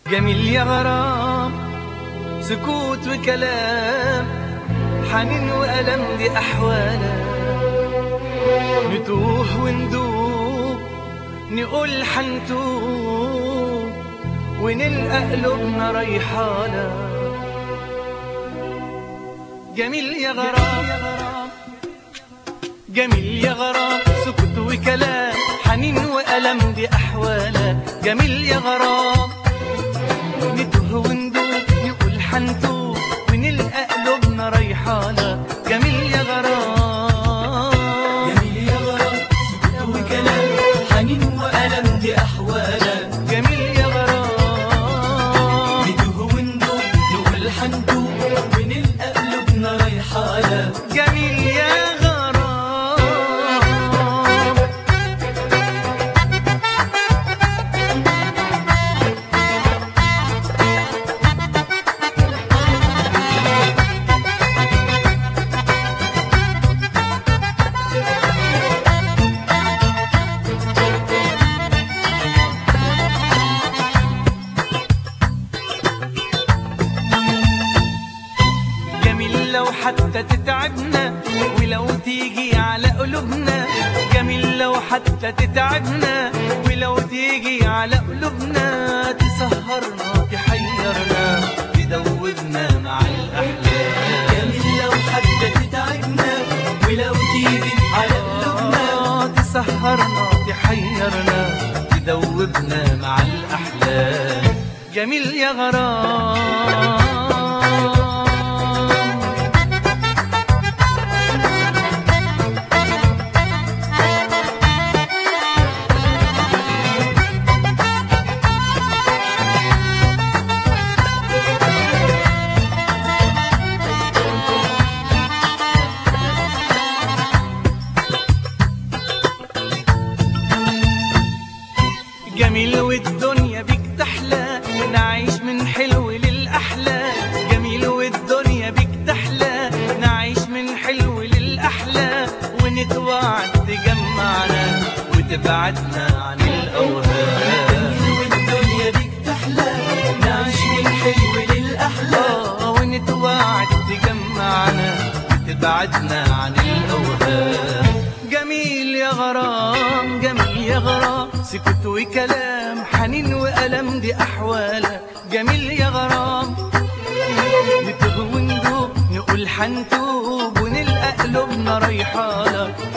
جميل يا غرام سكوت وكلام حنين وألم دي أحوالك نتوه وندوب نقول حنتوب ونلقى قلوبنا ريحانة جميل يا غرام جميل يا غرام سكوت وكلام حنين وألم دي أحوالك جميل يا غرام نتوه وندوب نقول حنتوب ونلقى قلوبنا ريحانة جميل يا غرام جميل يا غرام سكوت وكلام حنين وألم دي أحوالك جميل يا غرام ندوه وندوب نقول حندوب ونلقى قلوبنا ريحانة جميل يا غرام جميل لو حتى تتعبنا ولو تيجي على قلوبنا جميل لو حتى تتعبنا ولو تيجي على قلوبنا تسهرنا تحيرنا تدوبنا مع الأحلام جميل لو حتى تتعبنا ولو تيجي على قلوبنا آه، تسهرنا تحيرنا تدوبنا مع الأحلام جميل يا غرام جميل والدنيا بيك تحلى نعيش من حلو للأحلى جميل والدنيا بيك تحلى نعيش من حلو للأحلى ونتوعد تجمعنا وتبعدنا عن الأوهام جميل والدنيا بيك تحلى نعيش من حلو للأحلى آه، ونتوعد تجمعنا وتبعدنا عن الأوهام جميل يا غرام جميل يا غرام سكوت وكلام حنين وألم دي أحوالك جميل يا غرام نتوه وندوب نقول حنتوب ونلقى قلوبنا ريحانة